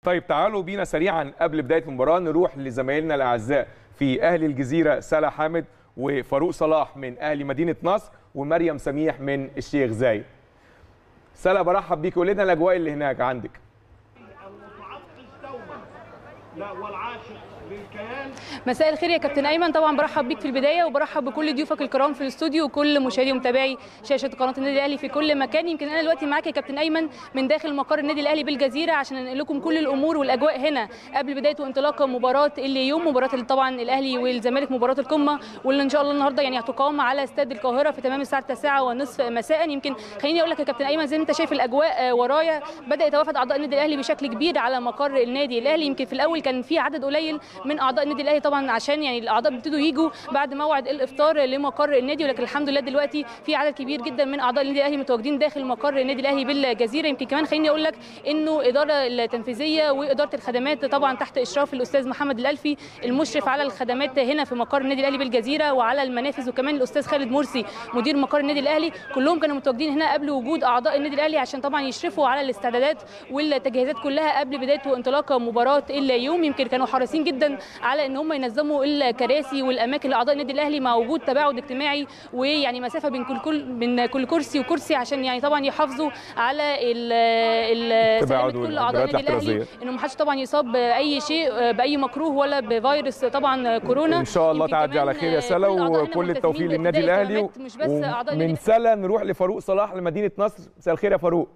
طيب تعالوا بينا سريعا قبل بدايه المباراه نروح لزمايلنا الاعزاء في اهلي الجزيره سلا حامد وفاروق صلاح من اهلي مدينه نصر ومريم سميح من الشيخ زايد سلا برحب بيك قول لنا الاجواء اللي هناك عندك المتعطش دوما لا والعاشق للكيان مساء الخير يا كابتن ايمن طبعا برحب بيك في البدايه وبرحب بكل ضيوفك الكرام في الاستوديو وكل مشاهدي ومتابعي شاشه قناه النادي الاهلي في كل مكان يمكن انا دلوقتي معاك يا كابتن ايمن من داخل مقر النادي الاهلي بالجزيره عشان انقل لكم كل الامور والاجواء هنا قبل بدايه وانطلاق مباراه اليوم مباراه طبعا الاهلي والزمالك مباراه القمه واللي ان شاء الله النهارده يعني هتقام على استاد القاهره في تمام الساعه 9 ونصف مساء يمكن خليني اقول لك يا كابتن ايمن زي ما انت شايف الاجواء ورايا بدا يتوافد اعضاء النادي الاهلي بشكل كبير على مقر النادي الاهلي يمكن في الاول كان في عدد قليل من اعضاء النادي الاهلي طبعا عشان يعني الاعضاء بيبتدوا يجوا بعد موعد الافطار لمقر النادي ولكن الحمد لله دلوقتي في عدد كبير جدا من اعضاء النادي الاهلي متواجدين داخل مقر النادي الاهلي بالجزيره يمكن كمان خليني اقول لك انه الاداره التنفيذيه واداره الخدمات طبعا تحت اشراف الاستاذ محمد الالفي المشرف على الخدمات هنا في مقر النادي الاهلي بالجزيره وعلى المنافذ وكمان الاستاذ خالد مرسي مدير مقر النادي الاهلي كلهم كانوا متواجدين هنا قبل وجود اعضاء النادي الاهلي عشان طبعا يشرفوا على الاستعدادات والتجهيزات كلها قبل بدايه وانطلاق مباراه اليوم يمكن كانوا حريصين جدا على ان هم ينظموا الكراسي والاماكن لاعضاء النادي الاهلي مع وجود تباعد اجتماعي ويعني مسافه بين كل كل من كل كرسي وكرسي عشان يعني طبعا يحافظوا على ال ال تباعد سلامه كل اعضاء والإجراءات النادي الاهلي الاحترازية. انه ما حدش طبعا يصاب باي شيء باي مكروه ولا بفيروس طبعا كورونا ان شاء الله يمكن تعدي على كمان خير يا سلا كل الأعضاء هنا وكل التوفيق ملتزمين للنادي بارتداء الاهلي الكمامات، مش بس اعضاء النادي من سلا نروح لفاروق صلاح لمدينه نصر مساء الخير يا فاروق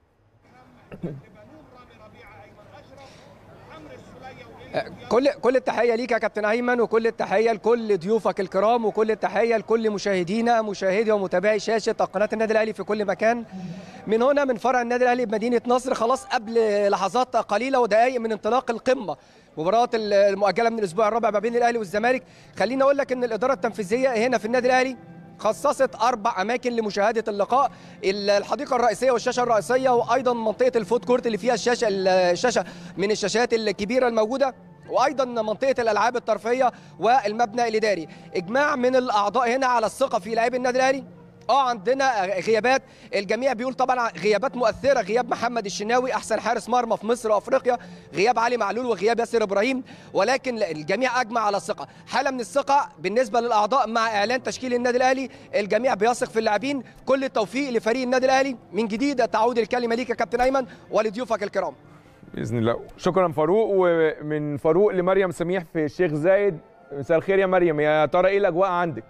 كل كل التحيه ليك يا كابتن ايمن وكل التحيه لكل ضيوفك الكرام وكل التحيه لكل مشاهدينا مشاهدي ومتابعي شاشه قناه النادي الاهلي في كل مكان من هنا من فرع النادي الاهلي بمدينه نصر خلاص قبل لحظات قليله ودقائق من انطلاق القمه مباراه المؤجله من الاسبوع الرابع ما بين الاهلي والزمالك خليني اقول لك ان الاداره التنفيذيه هنا في النادي الاهلي خصصت اربع اماكن لمشاهده اللقاء الحديقه الرئيسيه والشاشه الرئيسيه وايضا منطقه الفود كورت اللي فيها الشاشه الشاشه من الشاشات الكبيره الموجوده وايضا منطقه الالعاب الترفيهيه والمبنى الاداري اجماع من الاعضاء هنا على الثقه في لاعبي النادي الاهلي اه عندنا غيابات الجميع بيقول طبعا غيابات مؤثره غياب محمد الشناوي احسن حارس مرمى في مصر وافريقيا غياب علي معلول وغياب ياسر ابراهيم ولكن الجميع اجمع على الثقه حاله من الثقه بالنسبه للاعضاء مع اعلان تشكيل النادي الاهلي الجميع بيثق في اللاعبين كل التوفيق لفريق النادي الاهلي من جديد تعود الكلمه ليك يا كابتن ايمن ولضيوفك الكرام باذن الله شكرا فاروق ومن فاروق لمريم سميح في الشيخ زايد مساء الخير يا مريم يا ترى ايه الاجواء عندك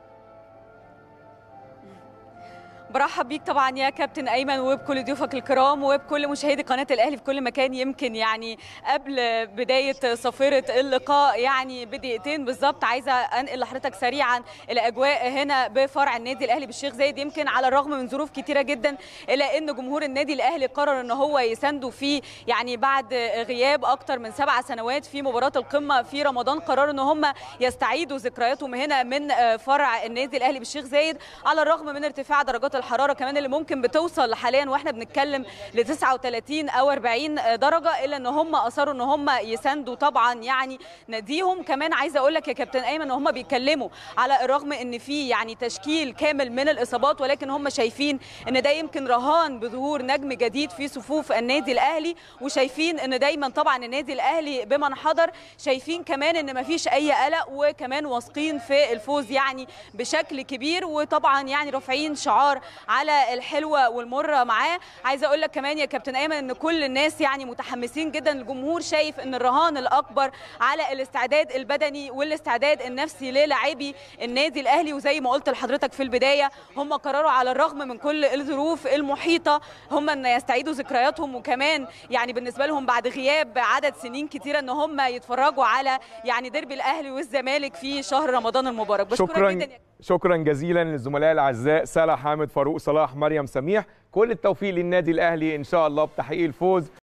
برحب بيك طبعا يا كابتن ايمن وبكل ضيوفك الكرام وبكل مشاهدي قناه الاهلي في كل مكان يمكن يعني قبل بدايه صفيره اللقاء يعني بدقيقتين بالظبط عايزه انقل لحضرتك سريعا الاجواء هنا بفرع النادي الاهلي بالشيخ زايد يمكن على الرغم من ظروف كتيره جدا الا ان جمهور النادي الاهلي قرر ان هو يسانده في يعني بعد غياب اكتر من سبع سنوات في مباراه القمه في رمضان قرروا ان هم يستعيدوا ذكرياتهم هنا من فرع النادي الاهلي بالشيخ زايد على الرغم من ارتفاع درجات الحراره كمان اللي ممكن بتوصل حاليا واحنا بنتكلم ل 39 او 40 درجه الا ان هم اصروا ان هم يساندوا طبعا يعني ناديهم كمان عايزه اقول لك يا كابتن ايمن ان هم بيتكلموا على الرغم ان في يعني تشكيل كامل من الاصابات ولكن هم شايفين ان ده يمكن رهان بظهور نجم جديد في صفوف النادي الاهلي وشايفين ان دايما طبعا النادي الاهلي بمن حضر شايفين كمان ان مفيش اي قلق وكمان واثقين في الفوز يعني بشكل كبير وطبعا يعني رافعين شعار على الحلوه والمره معاه عايزه اقول لك كمان يا كابتن ايمن ان كل الناس يعني متحمسين جدا الجمهور شايف ان الرهان الاكبر على الاستعداد البدني والاستعداد النفسي للاعبي النادي الاهلي وزي ما قلت لحضرتك في البدايه هم قرروا على الرغم من كل الظروف المحيطه هم ان يستعيدوا ذكرياتهم وكمان يعني بالنسبه لهم بعد غياب عدد سنين كتيره ان هم يتفرجوا على يعني ديربي الاهلي والزمالك في شهر رمضان المبارك بشكرك شكرا جدا يا شكرا جزيلا للزملاء الاعزاء سلا حامد فاروق صلاح مريم سميح كل التوفيق للنادي الاهلي ان شاء الله بتحقيق الفوز